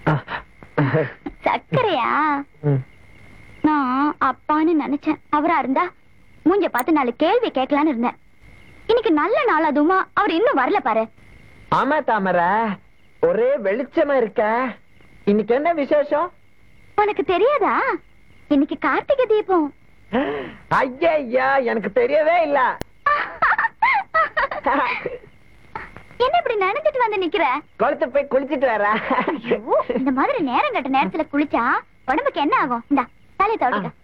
சக்கரையா நான் அப்பான்னு நினைச்சேன் அவரா இருந்தா மூஞ்ச பார்த்து நாலு கேள்வி கேட்கலான்னு இருந்தேன் இன்னைக்கு நல்ல நாள் அதுவுமா அவர் இன்னும் வரல பாரு ஆமா தாமரை ஒரே வெளிச்சமா இருக்க இன்னைக்கு என்ன விசேஷம் உனக்கு தெரியாதா இன்னைக்கு கார்த்திகை தீபம் ஐயா எனக்கு தெரியவே இல்ல என்ன இப்படி நினைச்சிட்டு வந்து நிக்கிற குளத்து போய் குளிச்சிட்டு வர ஐயோ, இந்த மாதிரி நேரம் கட்ட நேரத்துல குளிச்சா உடம்புக்கு என்ன ஆகும் இந்த தலையை தவிக்க